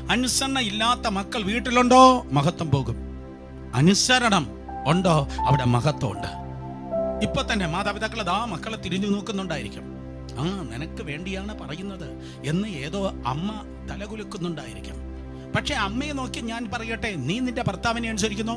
അനുസരണ ഇല്ലാത്ത മക്കൾ വീട്ടിലുണ്ടോ മഹത്വം പോകും അനുസരണം ഉണ്ടോ അവിടെ മഹത്വം ഉണ്ട് ഇപ്പൊ തന്നെ മാതാപിതാക്കൾ ആ മക്കളെ തിരിഞ്ഞു നോക്കുന്നുണ്ടായിരിക്കും ആ നിനക്ക് വേണ്ടിയാണ് പറയുന്നത് എന്ന് ഏതോ അമ്മ തലകുലുക്കുന്നുണ്ടായിരിക്കും പക്ഷെ അമ്മയെ നോക്കി ഞാൻ പറയട്ടെ നീ നിന്റെ ഭർത്താവിനെ അനുസരിക്കുന്നു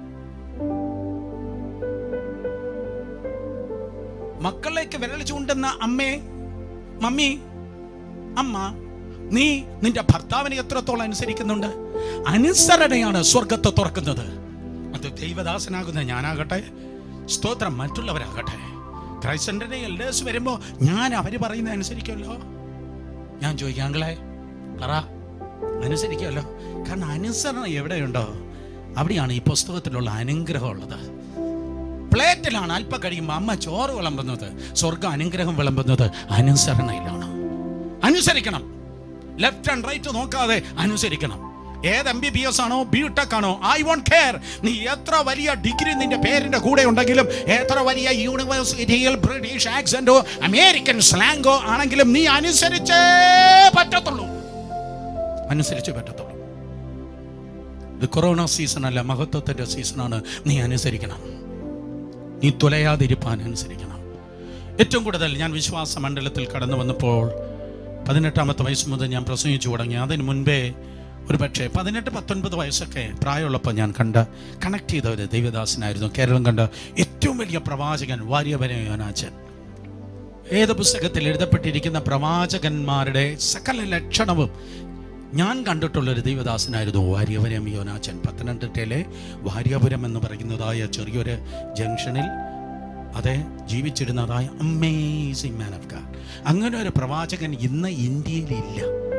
മക്കളിലേക്ക് വിരൽ ചൂണ്ടുന്ന അമ്മേ മമ്മി അമ്മ നീ നിന്റെ ഭർത്താവിനെ എത്രത്തോളം അനുസരിക്കുന്നുണ്ട് അനുസരണയാണ് സ്വർഗത്തെ തുറക്കുന്നത് അത് ദൈവദാസനാകുന്ന ഞാനാകട്ടെ സ്തോത്രം മറ്റുള്ളവരാകട്ടെ ക്രൈസ്തന്റെ എൽഡേഴ്സ് വരുമ്പോ ഞാൻ അവര് പറയുന്ന അനുസരിക്കുമല്ലോ ഞാൻ ചോദിക്കാങ്ങളെ പറ അനുസരിക്കുമല്ലോ കാരണം അനുസരണം എവിടെയുണ്ടോ അവിടെയാണ് ഈ പുസ്തകത്തിലുള്ള അനുഗ്രഹം ഉള്ളത് പ്ലേറ്റിലാണ് അല്പം കഴിയുമ്പോൾ അമ്മ ചോറ് വിളമ്പുന്നത് സ്വർഗ അനുഗ്രഹം വിളമ്പുന്നത് അനുസരണയിലാണ് അനുസരിക്കണം ലെഫ്റ്റ് ആൻഡ് റൈറ്റ് നോക്കാതെ അനുസരിക്കണം ഏത് എം ബി ബി എസ് ആണോ ബി ടെക് ആണോ ഐ വോണ്ട് കെയർ നീ എത്ര വലിയ ഡിഗ്രി നിന്റെ പേരിന്റെ കൂടെ ഉണ്ടെങ്കിലും എത്ര വലിയ യൂണിവേഴ്സിറ്റിയിൽ ബ്രിട്ടീഷ് ആക്സെന്റോ അമേരിക്കൻ സ്ലാങ്കോ ആണെങ്കിലും നീ അനുസരിച്ചേ പറ്റത്തുള്ളൂ അനുസരിച്ചേ പറ്റത്തുള്ളൂ ഇത് കൊറോണ സീസൺ അല്ല മഹത്വത്തിന്റെ സീസണാണ് നീ അനുസരിക്കണം നീ തുലയാതിരിപ്പാൻ അനുസരിക്കണം ഏറ്റവും കൂടുതൽ ഞാൻ വിശ്വാസ മണ്ഡലത്തിൽ കടന്നു വന്നപ്പോൾ പതിനെട്ടാമത്തെ വയസ്സ് മുതൽ ഞാൻ പ്രസംഗിച്ചു തുടങ്ങി അതിന് മുൻപേ ഒരു പക്ഷേ പതിനെട്ട് പത്തൊൻപത് വയസ്സൊക്കെ പ്രായമുള്ളപ്പോൾ ഞാൻ കണ്ട കണക്ട് ചെയ്ത ഒരു ദൈവദാസനായിരുന്നു കേരളം കണ്ട ഏറ്റവും വലിയ പ്രവാചകൻ വാര്യവനയോനാച്ചൻ ഏത് പുസ്തകത്തിൽ എഴുതപ്പെട്ടിരിക്കുന്ന പ്രവാചകന്മാരുടെ സകല ലക്ഷണവും ഞാൻ കണ്ടിട്ടുള്ള ഒരു ദൈവദാസനായിരുന്നു വാര്യപുരം യോനാച്ചൻ പത്തനംതിട്ടയിലെ വാര്യപുരം എന്ന് പറയുന്നതായ ചെറിയൊരു ജംഗ്ഷനിൽ അതെ ജീവിച്ചിരുന്നതായ അമേസിങ് മാൻ ഓഫ് ഗാഡ് അങ്ങനെ ഒരു പ്രവാചകൻ ഇന്ന് ഇന്ത്യയിലില്ല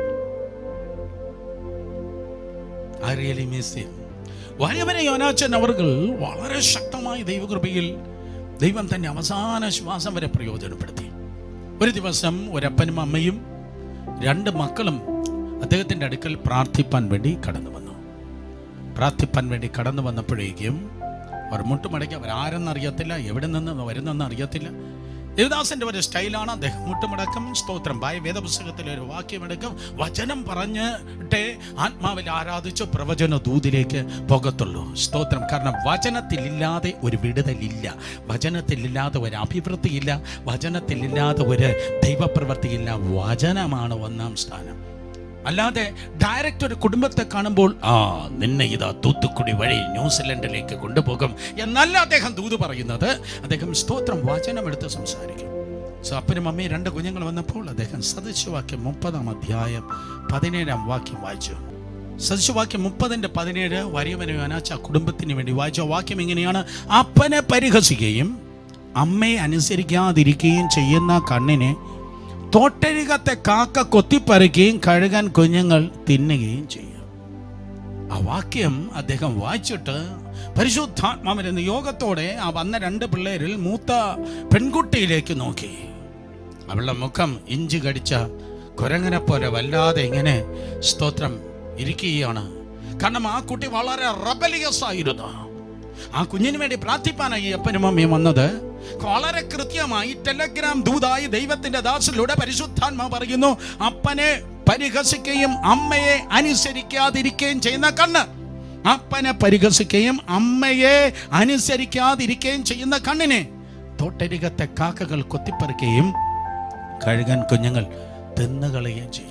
I really miss him Varyapuram Yonachan അവർകൾ വളരെ ശക്തമായ ദൈവകൃപയിൽ ദൈവം തന്നെ അവസാന ശ്വാസം വരെ പ്രയോജനപ്പെടുത്തി ഒരു ദിവസം ഒരപ്പനും അമ്മയും രണ്ട് മക്കളും അദ്ദേഹത്തിൻ്റെ അടുക്കൽ പ്രാർത്ഥിപ്പാൻ വേണ്ടി കടന്നു വന്നു പ്രാർത്ഥിപ്പാൻ വേണ്ടി കടന്നു വന്നപ്പോഴേക്കും അവർ മുട്ടുമടക്കി അവരാരെന്നറിയത്തില്ല എവിടെ നിന്ന് വരുന്നെന്ന് അറിയത്തില്ല ദേവദാസന്റെ ഒരു സ്റ്റൈലാണ് അദ്ദേഹം മുട്ടുമടക്കം സ്തോത്രം ബായ വേദപുസ്തകത്തിലെ ഒരു വാക്യമെടുക്കും വചനം പറഞ്ഞിട്ടേ ആത്മാവിൽ ആരാധിച്ച് പ്രവചന ദൂതിലേക്ക് പോകത്തുള്ളൂ സ്തോത്രം കാരണം വചനത്തിലില്ലാതെ ഒരു വിടുതലില്ല വചനത്തിലില്ലാതെ ഒരു അഭിവൃദ്ധിയില്ല വചനത്തിലില്ലാതെ ഒരു ദൈവപ്രവൃത്തിയില്ല വചനമാണ് ഒന്നാം സ്ഥാനം അല്ലാതെ ഡയറക്റ്റ് ഒരു കുടുംബത്തെ കാണുമ്പോൾ ആ നിന്നെ ഇതാ തൂത്തുക്കുടി വഴി ന്യൂസിലൻഡിലേക്ക് കൊണ്ടുപോകും എന്നല്ല അദ്ദേഹം ദൂത് പറയുന്നത് അദ്ദേഹം സ്തോത്രം വചനമെടുത്ത് സംസാരിക്കും സോ അപ്പനും അമ്മയും രണ്ട് കുഞ്ഞുങ്ങൾ വന്നപ്പോൾ അദ്ദേഹം സദൃശവാക്യം മുപ്പതാം അധ്യായം പതിനേഴാം വാക്യം വായിച്ചു സദൃശവാക്യം മുപ്പതിൻ്റെ പതിനേഴ് വരിയവനെ അനാച്ച കുടുംബത്തിന് വേണ്ടി വായിച്ച വാക്യം ഇങ്ങനെയാണ് അപ്പനെ പരിഹസിക്കുകയും അമ്മയെ അനുസരിക്കാതിരിക്കുകയും ചെയ്യുന്ന കണ്ണിനെ തോട്ടരികത്തെ കാക്ക കൊത്തിപ്പറിക്കുകയും കഴുകാൻ കുഞ്ഞുങ്ങൾ തിന്നുകയും ചെയ്യും ആ വാക്യം അദ്ദേഹം വായിച്ചിട്ട് പരിശുദ്ധാത്മാവിന്റെ നിയോഗത്തോടെ ആ വന്ന രണ്ട് പിള്ളേരിൽ മൂത്ത പെൺകുട്ടിയിലേക്ക് നോക്കി അവളുടെ മുഖം ഇഞ്ചി കടിച്ച കുരങ്ങനെ പോലെ വല്ലാതെ ഇങ്ങനെ സ്തോത്രം ഇരിക്കുകയാണ് കാരണം ആ കുട്ടി വളരെ റബലിയസ് ആയിരുന്നു ആ കുഞ്ഞിന് വേണ്ടി പ്രാർത്ഥിപ്പാനായി അപ്പനും അമ്മയും വന്നത് വളരെ കൃത്യമായി ടെലഗ്രാം ദൂതായി ദൈവത്തിന്റെ ദാസിലൂടെ പരിശുദ്ധാത്മ പറയുന്നു അപ്പനെ പരിഹസിക്കുകയും അമ്മയെ അനുസരിക്കാതിരിക്കുകയും ചെയ്യുന്ന കണ്ണ് അപ്പനെ പരിഹസിക്കുകയും അമ്മയെ അനുസരിക്കാതിരിക്കുകയും ചെയ്യുന്ന കണ്ണിനെ തൊട്ടരികത്തെ കാക്കകൾ കൊത്തിപ്പറിക്കുകയും കഴുകാൻ കുഞ്ഞുങ്ങൾ തിന്നുകളയുകയും ചെയ്യും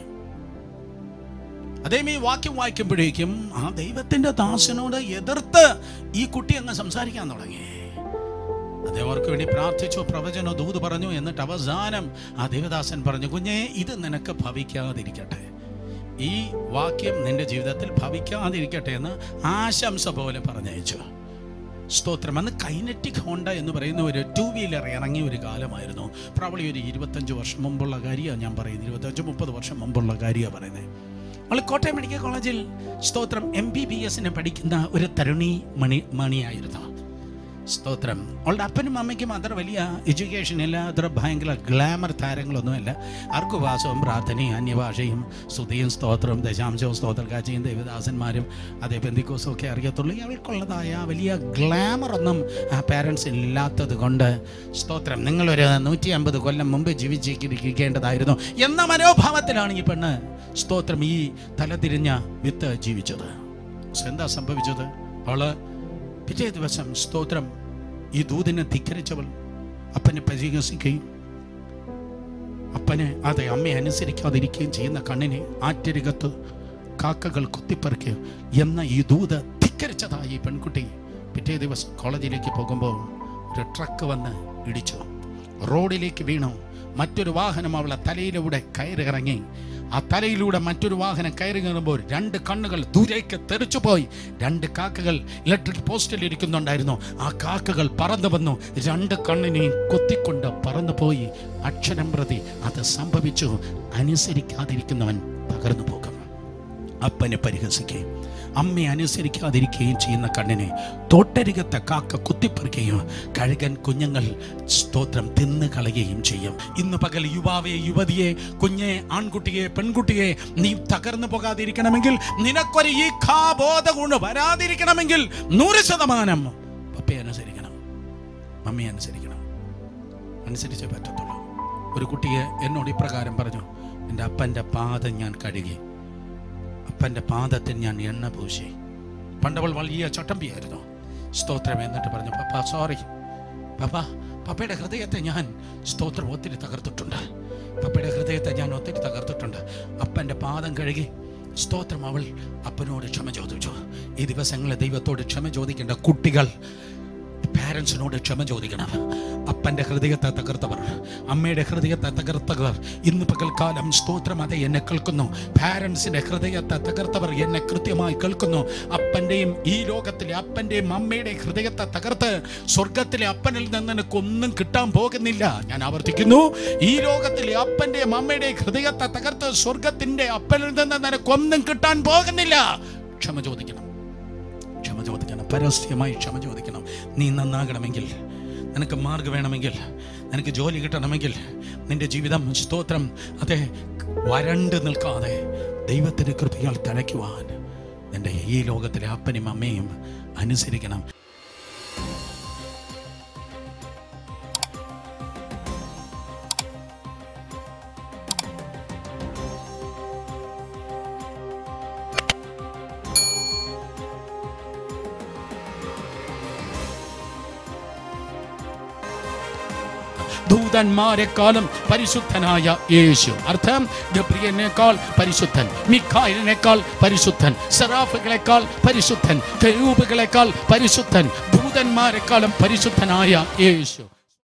അതേം ഈ വാക്യം വായിക്കുമ്പോഴേക്കും ആ ദൈവത്തിന്റെ ദാസനോട് എതിർത്ത് ഈ കുട്ടി അങ്ങ് സംസാരിക്കാൻ തുടങ്ങി അദ്ദേഹം അവർക്ക് വേണ്ടി പ്രാർത്ഥിച്ചു പ്രവചനോ ദൂത് പറഞ്ഞു എന്നിട്ട് അവസാനം ആ ദേവദാസൻ പറഞ്ഞു കുഞ്ഞെ ഇത് നിനക്ക് ഭവിക്കാതിരിക്കട്ടെ ഈ വാക്യം നിന്റെ ജീവിതത്തിൽ ഭവിക്കാതിരിക്കട്ടെ എന്ന് ആശംസ പോലെ പറഞ്ഞയച്ചു സ്തോത്രം അന്ന് കൈനറ്റിക് ഹോണ്ട എന്ന് പറയുന്ന ഒരു ടൂ വീലർ ഇറങ്ങിയ ഒരു കാലമായിരുന്നു പ്രോബ്ലി ഒരു ഇരുപത്തഞ്ച് വർഷം മുമ്പുള്ള കാര്യമാണ് ഞാൻ പറയുന്നത് ഇരുപത്തഞ്ച് മുപ്പത് വർഷം മുമ്പുള്ള കാര്യമാണ് പറയുന്നത് അവൾ കോട്ടയം മെഡിക്കൽ കോളേജിൽ സ്തോത്രം എം ബി ബി എസിന് പഠിക്കുന്ന ഒരു തരുണി മണി മണിയായിരുന്നു സ്തോത്രം അവളുടെ അപ്പനും അമ്മയ്ക്കും അത്ര വലിയ എഡ്യൂക്കേഷൻ ഇല്ല അത്ര ഭയങ്കര ഗ്ലാമർ താരങ്ങളൊന്നുമല്ല അർക്കുവാസവും പ്രാർത്ഥനയും അന്യഭാഷയും സ്തുതിയും സ്തോത്രവും ദശാംശവും സ്തോത്രക്കാഴ്ചയും ദേവദാസന്മാരും അതേ ബന്ധിക്കോസും ഒക്കെ അറിയത്തുള്ളൂ അവൾക്കുള്ളതായ വലിയ ഗ്ലാമറൊന്നും ആ പാരൻസ് ഇല്ലാത്തത് കൊണ്ട് സ്തോത്രം നിങ്ങളൊരു നൂറ്റി അമ്പത് കൊല്ലം മുമ്പ് ജീവിച്ചിരിക്കേണ്ടതായിരുന്നു എന്ന മനോഭാവത്തിലാണ് ഈ പെണ്ണ് സ്തോത്രം ഈ തലതിരിഞ്ഞ വിത്ത് ജീവിച്ചത് പക്ഷെ എന്താ സംഭവിച്ചത് അവള് പിറ്റേ ദിവസം സ്തോത്രം ഈ ദൂതിനെ ധിക്കരിച്ചവൾ അപ്പനെ പരിഹസിക്കുകയും അപ്പനെ അതെ അമ്മയെ അനുസരിക്കാതിരിക്കുകയും ചെയ്യുന്ന കണ്ണിനെ ആറ്റരികത്ത് കാക്കകൾ കുത്തിപ്പറിക്കുകയും എന്ന ഈ ദൂത് ധിക്കരിച്ചതായി ഈ പെൺകുട്ടി പിറ്റേ ദിവസം കോളേജിലേക്ക് പോകുമ്പോൾ ഒരു ട്രക്ക് വന്ന് ഇടിച്ചു റോഡിലേക്ക് വീണു മറ്റൊരു വാഹനം അവളെ തലയിലൂടെ കയറിറങ്ങി ആ തലയിലൂടെ മറ്റൊരു വാഹനം കയറി കയറുമ്പോൾ രണ്ട് കണ്ണുകൾ ദൂരേക്ക് തെറിച്ചു പോയി രണ്ട് കാക്കകൾ ഇലക്ട്രിക് പോസ്റ്റിൽ ഇരിക്കുന്നുണ്ടായിരുന്നു ആ കാക്കകൾ പറന്നു വന്നു രണ്ട് കണ്ണിനെയും കൊത്തിക്കൊണ്ട് പറന്നു പോയി അക്ഷരം പ്രതി അത് സംഭവിച്ചു അനുസരിക്കാതിരിക്കുന്നവൻ തകർന്നു പോകും അപ്പനെ പരിഹസിക്കുകയും അമ്മയെ അനുസരിക്കാതിരിക്കുകയും ചെയ്യുന്ന കണ്ണിനെ തൊട്ടരികത്തെ കാക്ക കുത്തിപ്പറിക്കുകയും കഴുകൻ കുഞ്ഞുങ്ങൾ സ്തോത്രം തിന്നു കളയുകയും ചെയ്യും ഇന്ന് പകൽ യുവാവെ യുവതിയെ കുഞ്ഞെ ആൺകുട്ടിയെ പെൺകുട്ടിയെ നീ തകർന്നു പോകാതിരിക്കണമെങ്കിൽ നിനക്കൊരു ഈ ബോധ കൊണ്ട് വരാതിരിക്കണമെങ്കിൽ നൂറ് ശതമാനം പപ്പയെ അനുസരിക്കണം മമ്മിയെ അനുസരിക്കണം അനുസരിച്ചേ പറ്റത്തുള്ളൂ ഒരു കുട്ടിയെ എന്നോട് ഇപ്രകാരം പറഞ്ഞു എൻ്റെ അപ്പൻ്റെ പാദം ഞാൻ കഴുകി അപ്പൻ്റെ പാദത്തിൽ ഞാൻ എണ്ണ പൂശി പണ്ടവൾ വലിയ ചട്ടമ്പിയായിരുന്നു സ്തോത്രം എന്നിട്ട് പറഞ്ഞു പപ്പ സോറി പപ്പ പപ്പയുടെ ഹൃദയത്തെ ഞാൻ സ്തോത്രം ഒത്തിരി തകർത്തിട്ടുണ്ട് പപ്പയുടെ ഹൃദയത്തെ ഞാൻ ഒത്തിരി തകർത്തിട്ടുണ്ട് അപ്പൻ്റെ പാദം കഴുകി സ്തോത്രം അവൾ അപ്പനോട് ക്ഷമ ചോദിച്ചു ഈ ദിവസങ്ങളിൽ ദൈവത്തോട് ക്ഷമ ചോദിക്കേണ്ട കുട്ടികൾ പാരൻസിനോട് ക്ഷമ ചോദിക്കണം അപ്പൻ്റെ ഹൃദയത്തെ തകർത്തവർ അമ്മയുടെ ഹൃദയത്തെ തകർത്തവർ ഇന്ന് പകൽക്കാലം സ്തോത്രം അതെ എന്നെ കേൾക്കുന്നു പാരൻസിൻ്റെ ഹൃദയത്തെ തകർത്തവർ എന്നെ കൃത്യമായി കേൾക്കുന്നു അപ്പൻ്റെയും ഈ ലോകത്തിലെ അപ്പൻ്റെയും അമ്മയുടെയും ഹൃദയത്തെ തകർത്ത് സ്വർഗത്തിലെ അപ്പനിൽ നിന്ന് നിനക്കൊന്നും കിട്ടാൻ പോകുന്നില്ല ഞാൻ ആവർത്തിക്കുന്നു ഈ ലോകത്തിലെ അപ്പൻ്റെയും അമ്മയുടെയും ഹൃദയത്തെ തകർത്ത് സ്വർഗത്തിൻ്റെ അപ്പനിൽ നിന്ന് നിനക്കൊന്നും കിട്ടാൻ പോകുന്നില്ല ക്ഷമ ചോദിക്കണം ക്ഷമ ചോദിക്കണം പരസ്യമായി ക്ഷമ ചോദിക്കണം നീ നന്നാകണമെങ്കിൽ നിനക്ക് മാർഗ് വേണമെങ്കിൽ നിനക്ക് ജോലി കിട്ടണമെങ്കിൽ നിന്റെ ജീവിതം സ്തോത്രം അതെ വരണ്ട് നിൽക്കാതെ ദൈവത്തിന് കൃപയാൽ തഴയ്ക്കുവാൻ നിന്റെ ഈ ലോകത്തിലെ അപ്പനും അമ്മയും അനുസരിക്കണം ദൂതന്മാരെക്കാളും പരിശുദ്ധനായ യേശു അർത്ഥം ഗബ്രിയനേക്കാൾ പരിശുദ്ധൻ മിഖായിലിനേക്കാൾ പരിശുദ്ധൻ സെറാഫുകളെക്കാൾ പരിശുദ്ധൻ കെരൂബുകളെക്കാൾ പരിശുദ്ധൻ ദൂതന്മാരെക്കാളും പരിശുദ്ധനായ യേശു